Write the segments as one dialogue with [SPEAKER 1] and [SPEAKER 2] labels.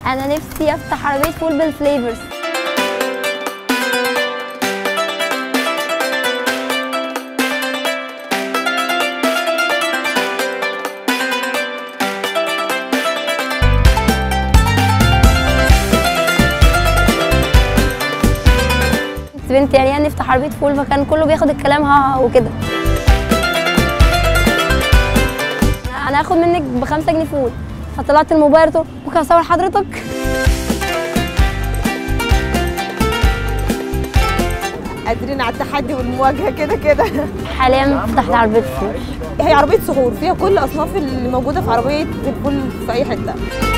[SPEAKER 1] انا نفسي افتح عربيه فول بالفليفرز بنت يعني نفتح عربيه فول فكان كله بياخد الكلام ها ها وكده انا هاخد منك بخمسة جنيه فول فطلعت الموبايل قلت له ممكن اصور حضرتك
[SPEAKER 2] قادرين على التحدي والمواجهه كده كده
[SPEAKER 1] حاليا فتحت عربيه فول
[SPEAKER 2] هي عربيه سحور فيها كل الاصناف اللي موجوده في عربيه الفول في اي حته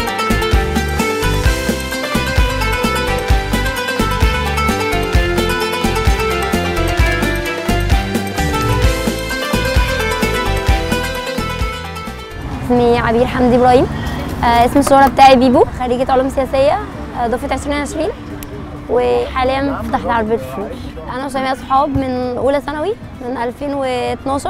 [SPEAKER 1] اسمي عبير حمدي ابراهيم آه اسم الشهرة بتاعي بيبو خريجة علوم سياسية آه دفعة 2020 وحاليا فتحت عربية فول أنا وشيماء صحاب من أولى ثانوي من 2012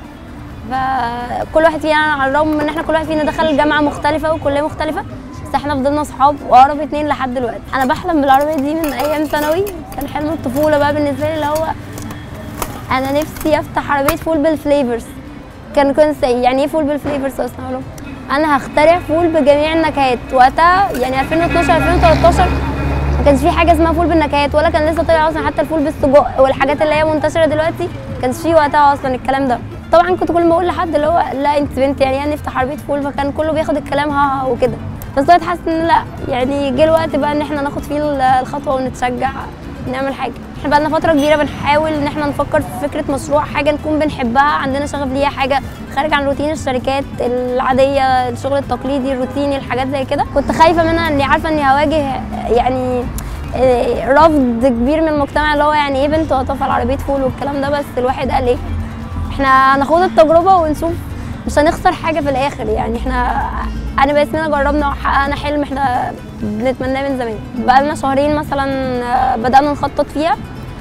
[SPEAKER 1] فكل واحد فينا على الرغم من إن إحنا كل واحد فينا دخل جامعة مختلفة وكلية مختلفة بس إحنا فضلنا صحاب وأقرب اتنين لحد دلوقتي أنا بحلم بالعربية دي من أيام ثانوي كان حلم الطفولة بقى بالنسبة لي اللي هو أنا نفسي أفتح عربية فول بالفليفرز كان كنت يعني ايه فول بالفليفرز اصلا اقول لهم انا هخترع فول بجميع النكهات وقتها يعني 2012 2013 ما كانش في حاجه اسمها فول بالنكهات ولا كان لسه طالع اصلا حتى الفول بالسجق والحاجات اللي هي منتشره دلوقتي ما كانش في وقتها اصلا الكلام ده طبعا كنت كل ما اقول لحد اللي هو لا انت بنت يعني يعني نفتح عربيه فول فكان كله بياخد الكلام ها ها وكده بس دلوقتي حاسه ان لا يعني جه الوقت بقى ان احنا ناخد فيه الخطوه ونتشجع نعمل حاجه احنا بقالنا فتره كبيره بنحاول ان احنا نفكر في فكره مشروع حاجه نكون بنحبها عندنا شغف ليها حاجه خارج عن روتين الشركات العاديه الشغل التقليدي الروتيني الحاجات زي كده كنت خايفه منها اني عارفه اني هواجه يعني إيه، رفض كبير من المجتمع اللي هو يعني ايه بنت وهتقف على عربيه فول والكلام ده بس الواحد قال ايه احنا هناخد التجربه ونشوف مش هنخسر حاجه في الاخر يعني احنا انا باسمنا جربنا وحققنا حلم احنا بنتمناه من زمان بقالنا شهرين مثلا آه، بدانا نخطط فيها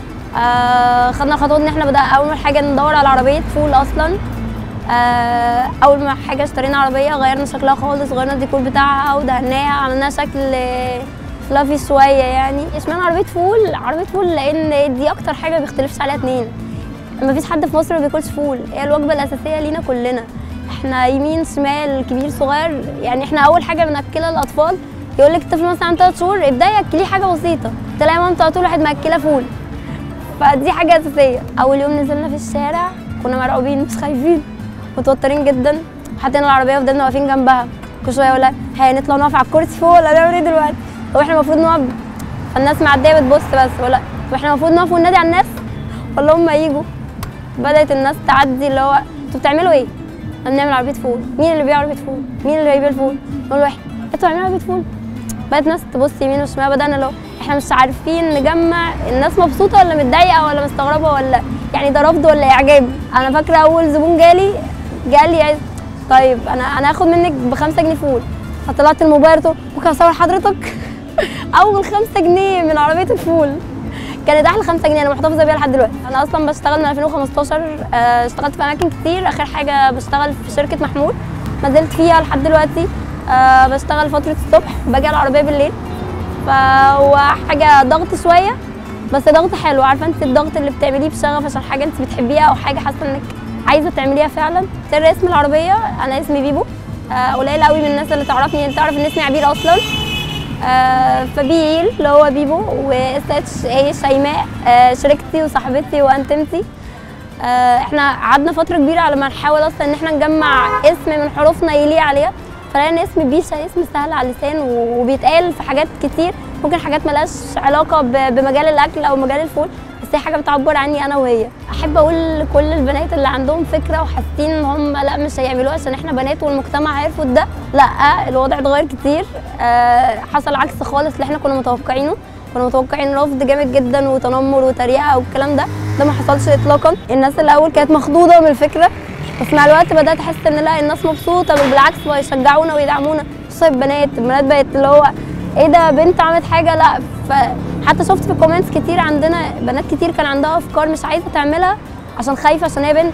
[SPEAKER 1] آه، خدنا خطوه ان احنا بدا اول حاجه ندور على عربيه فول اصلا آه، اول ما حاجه اشترينا عربيه غيرنا شكلها خالص غيرنا الديكور بتاعها ودهناها عملناها شكل فلافي شويه يعني اشمعنى عربيه فول عربيه فول لان دي اكتر حاجه ما بيختلفش عليها اتنين مفيش حد في مصر ما بياكلش فول هي الوجبه الاساسيه لينا كلنا احنا يمين شمال كبير صغير يعني احنا اول حاجه بناكلها الاطفال يقول لك الطفل مثلا عنده 3 شهور ابداي اكليه حاجه بسيطه تلاقي مامته على طول واحد ماكله فول فدي حاجه اساسيه اول يوم نزلنا في الشارع كنا مرعوبين مش خايفين متوترين جدا حطينا العربيه وفضلنا واقفين جنبها كل شويه يقول لها هي نطلع نقف على الكرسي فوق ولا نعمل ايه دلوقتي هو احنا المفروض نقف فالناس معديه بتبص بس ولا طب احنا المفروض نقف وننادي على الناس ولا هم يجوا بدات الناس تعدي اللي هو انتوا بتعملوا ايه؟ احنا بنعمل عربيه فول مين اللي بيبيع عربيه فول؟ مين اللي هيبيع الفول؟ نقول واحد انتوا بتعملوا عربيه فول بدات ناس تبص يمين وشمال بدانا اللي هو احنا مش عارفين نجمع الناس مبسوطه ولا متضايقه ولا مستغربه ولا يعني ده رفض ولا اعجاب انا فاكره اول زبون جالي جالي عايز طيب انا انا هاخد منك بخمسة جنيه فول فطلعت الموبايل قلت له ممكن اصور حضرتك اول خمسة جنيه من عربيه الفول كانت احلى 5 جنيه انا محتفظه بيها لحد دلوقتي انا اصلا بشتغل من 2015 آه، اشتغلت في اماكن كتير اخر حاجه بشتغل في شركه محمول ما زلت فيها لحد دلوقتي آه، بشتغل فتره الصبح باجي على العربيه بالليل فهو حاجه ضغط شويه بس ضغط حلو عارفه انت الضغط اللي بتعمليه بشغف عشان حاجه انت بتحبيها او حاجه حاسه انك عايزه تعمليها فعلا سر اسم العربيه انا اسمي بيبو آه، قليل قوي من الناس اللي تعرفني اللي تعرف ان اسمي عبير اصلا آه، فبيل اللي هو بيبو واس اتش هي شيماء آه، شريكتي وصاحبتي وانتمتي آه، احنا قعدنا فتره كبيره على ما نحاول اصلا ان احنا نجمع اسم من حروفنا يليق عليها فلقينا اسم بيشا اسم سهل على اللسان وبيتقال في حاجات كتير ممكن حاجات ملهاش علاقه ب- بمجال الاكل او مجال الفول بس هي حاجه بتعبر عني انا وهي احب اقول لكل البنات اللي عندهم فكره وحاسين ان هم لا مش هيعملوها عشان احنا بنات والمجتمع هيرفض ده لا الوضع اتغير كتير آه، حصل عكس خالص اللي احنا كنا متوقعينه كنا متوقعين رفض جامد جدا وتنمر وتريقه والكلام ده ده ما حصلش اطلاقا الناس الاول كانت مخضوضه من الفكره بس مع الوقت بدات احس ان لا الناس مبسوطه بل بالعكس بقوا يشجعونا ويدعمونا خصوصا البنات البنات بقت اللي هو ايه ده بنت عملت حاجه لا فحتى شفت في الكومنتس كتير عندنا بنات كتير كان عندها افكار مش عايزه تعملها عشان خايفه عشان هي بنت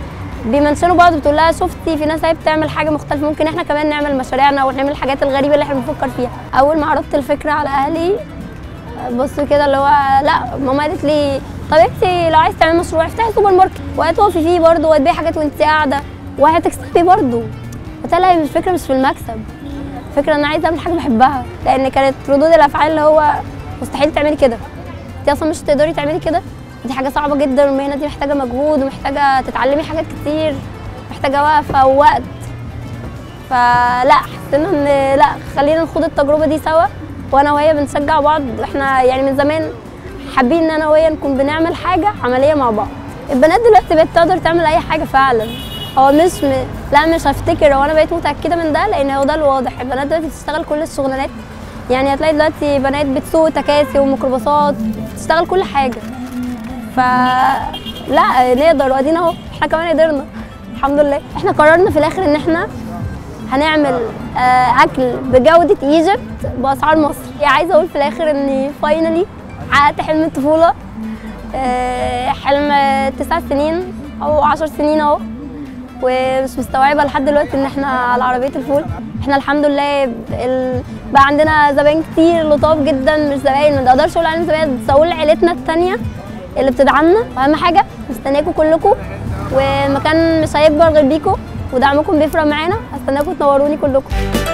[SPEAKER 1] بيمنشنوا بعض بتقول لها شفتي في ناس هي بتعمل حاجه مختلفه ممكن احنا كمان نعمل مشاريعنا ونعمل الحاجات الغريبه اللي احنا بنفكر فيها اول ما عرضت الفكره على اهلي بصوا كده اللي هو لا ماما قالت لي طب انت لو عايز تعملي مشروع افتحي سوبر ماركت وهتقفي فيه برضه وهتبيعي حاجات وانت قاعده وهتكسبي برضه قلت لها الفكره مش في المكسب الفكره ان انا عايزه اعمل حاجه بحبها لان كانت ردود الافعال اللي هو مستحيل تعملي كده انت اصلا مش هتقدري تعملي كده دي حاجه صعبه جدا والمهنه دي محتاجه مجهود ومحتاجه تتعلمي حاجات كتير محتاجه وقفه ووقت فلا حسينا ان لا خلينا نخوض التجربه دي سوا وانا وهي بنشجع بعض احنا يعني من زمان حابين ان انا وهي نكون بنعمل حاجه عمليه مع بعض البنات دلوقتي بقت تقدر تعمل اي حاجه فعلا هو مش م... لا مش هفتكر هو انا بقيت متاكده من ده لان هو ده الواضح البنات دلوقتي بتشتغل كل الشغلانات يعني هتلاقي دلوقتي بنات بتسوق تكاسي وميكروباصات بتشتغل كل حاجه ف لا نقدر وادينا اهو احنا كمان قدرنا الحمد لله احنا قررنا في الاخر ان احنا هنعمل آه، اكل بجوده ايجيبت باسعار مصر يعني عايزه اقول في الاخر اني فاينلي حققت حلم الطفوله آه، حلم تسع سنين او عشر سنين اهو ومش مستوعبه لحد دلوقتي ان احنا على عربيه الفول احنا الحمد لله ال... بقى عندنا زباين كتير لطاف جدا مش زباين ما اقدرش اقول عليهم زباين بس اقول عيلتنا التانيه اللي بتدعمنا واهم حاجه مستنياكم كلكم والمكان مش هيكبر غير بيكم ودعمكم بيفرق معانا هستناكم تنوروني كلكم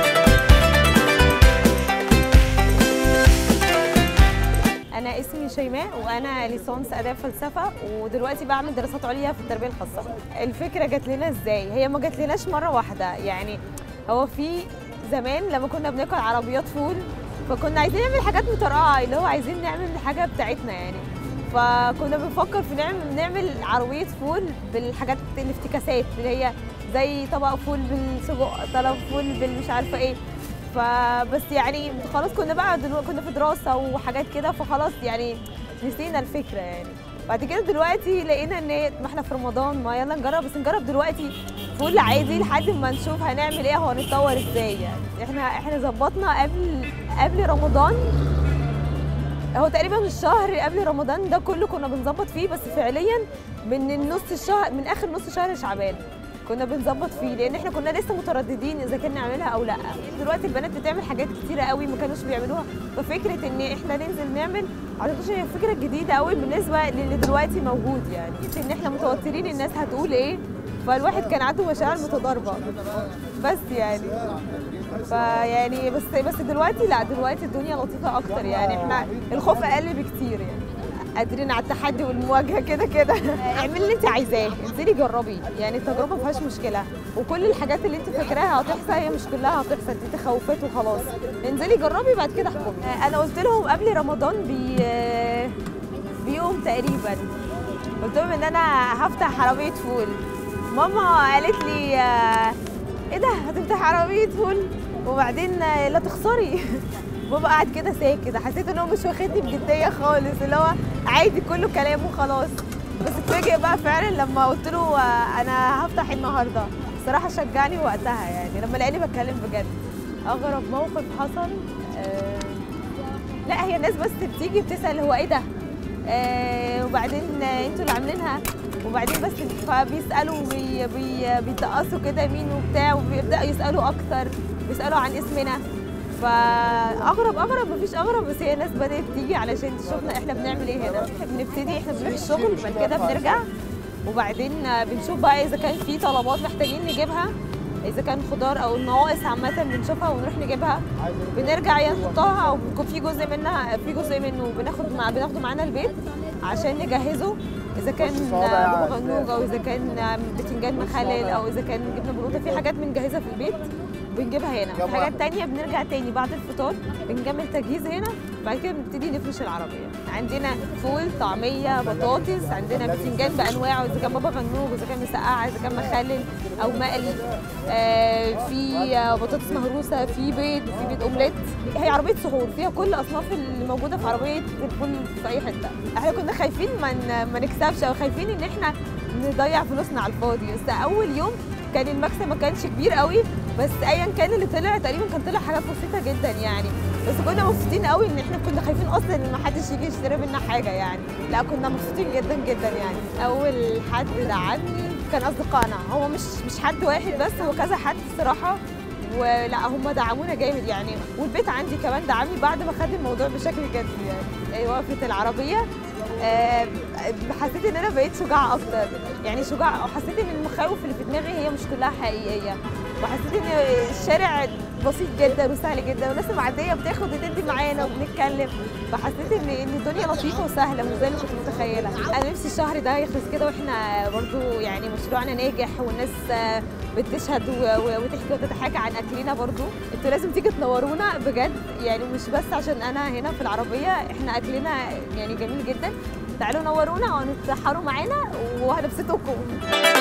[SPEAKER 2] انا اسمي شيماء وانا ليسانس اداب فلسفه ودلوقتي بعمل دراسات عليا في التربيه الخاصه الفكره جات لنا ازاي هي ما جات لناش مره واحده يعني هو في زمان لما كنا بناكل عربيات فول فكنا عايزين نعمل حاجات مترقعه اللي هو عايزين نعمل حاجه بتاعتنا يعني فكنا بنفكر في نعمل نعمل عربيه فول بالحاجات الافتكاسات اللي هي زي طبق فول بالسجق طبق فول بالمش عارفه ايه فبس يعني خلاص كنا بقى دلوقتي كنا في دراسه وحاجات كده فخلاص يعني نسينا الفكره يعني بعد كده دلوقتي لقينا ان ما احنا في رمضان ما يلا نجرب بس نجرب دلوقتي فول عادي لحد ما نشوف هنعمل ايه وهنتطور ازاي يعني احنا احنا ظبطنا قبل قبل رمضان هو تقريبا الشهر قبل رمضان ده كله كنا بنظبط فيه بس فعليا من النص الشهر من اخر نص شهر شعبان كنا بنظبط فيه لان احنا كنا لسه مترددين اذا كنا نعملها او لا دلوقتي البنات بتعمل حاجات كتيره قوي ما كانوش بيعملوها ففكره ان احنا ننزل نعمل اعتقد هي فكره جديده قوي بالنسبه للي دلوقتي موجود يعني ان احنا متوترين الناس هتقول ايه فالواحد كان عنده مشاعر متضاربه بس يعني فيعني بس بس دلوقتي لا دلوقتي الدنيا لطيفه اكتر يعني احنا الخوف اقل بكتير يعني قادرين على التحدي والمواجهه كده كده اعملي اللي انت عايزاه انزلي جربي يعني التجربه ما فيهاش مشكله وكل الحاجات اللي انت فاكراها هتحصل هي مش كلها هتحصل دي تخوفات وخلاص انزلي جربي بعد كده احكمي انا قلت لهم قبل رمضان بي بيوم تقريبا قلت لهم ان انا هفتح عربيه فول ماما قالت لي آه، ايه ده هتفتح عربيه فول وبعدين آه، لا تخسري بابا قاعد كده ساكت حسيت ان هو مش واخدني بجديه خالص اللي هو عادي كله كلام وخلاص بس اتفاجئ بقى فعلا لما قلت له آه، انا هفتح النهارده الصراحه شجعني وقتها يعني لما لقاني بتكلم بجد اغرب موقف حصل آه، لا هي الناس بس بتيجي بتسال هو ايه ده آه وبعدين آه، انتوا اللي عاملينها وبعدين بس فبيسالوا بي بي بيتقصوا كده مين وبتاع وبيبداوا يسالوا اكتر بيسالوا عن اسمنا فاغرب اغرب مفيش اغرب بس هي الناس بدات تيجي علشان تشوفنا احنا بنعمل ايه هنا احنا بنبتدي احنا بنروح الشغل بعد كده بنرجع وبعدين آه، بنشوف بقى اذا كان في طلبات محتاجين نجيبها اذا كان خضار او النواقص عامه بنشوفها ونروح نجيبها بنرجع يا نحطها او بيكون في جزء منها في جزء منه بناخد مع بناخده معانا البيت عشان نجهزه اذا كان بابا غنوج او اذا كان بتنجان مخلل او اذا كان جبنه بروده في حاجات بنجهزها في البيت بنجيبها هنا في حاجات تانية بنرجع تاني بعد الفطار بنكمل تجهيز هنا بعد كده بنبتدي نفرش العربية عندنا فول طعمية بطاطس عندنا بتنجان بأنواعه إذا كان بابا غنوج إذا كان مسقعة إذا كان مخلل أو مقلي آه في آه، بطاطس مهروسة في بيض في بيض أومليت هي عربية سحور فيها كل أصناف اللي موجودة في عربية الفول في أي حتة احنا كنا خايفين ما ن- ما نكسبش أو خايفين إن احنا نضيع فلوسنا على الفاضي بس أول يوم كان المكسب ما كانش كبير قوي بس ايا كان اللي طلع تقريبا كان طلع حاجات بسيطه جدا يعني بس كنا مبسوطين قوي ان احنا كنا خايفين اصلا ان ما حدش يجي يشتري منا حاجه يعني لا كنا مبسوطين جدا جدا يعني اول حد دعمني كان اصدقائنا هو مش مش حد واحد بس هو كذا حد الصراحه ولا هم دعمونا جامد يعني والبيت عندي كمان دعمني بعد ما خد الموضوع بشكل جدي يعني وقفه العربيه آه، حسيت ان انا بقيت شجاعه اكتر يعني شجاعه وحسيت ان المخاوف اللي في دماغي هي مش كلها حقيقيه وحسيت ان الشارع بسيط جدا وسهل جدا والناس المعديه بتاخد وتدي معانا وبنتكلم فحسيت ان ان الدنيا لطيفه وسهله مش زي ما كنت متخيله انا نفسي الشهر ده يخلص كده واحنا برضو يعني مشروعنا ناجح والناس آه، بتشهد و- و- وتحكي وتتحاكى عن اكلنا برضو انتوا لازم تيجي تنورونا بجد يعني مش بس عشان انا هنا في العربيه احنا اكلنا يعني جميل جدا تعالوا نورونا ونتسحروا معانا وهنبسطكم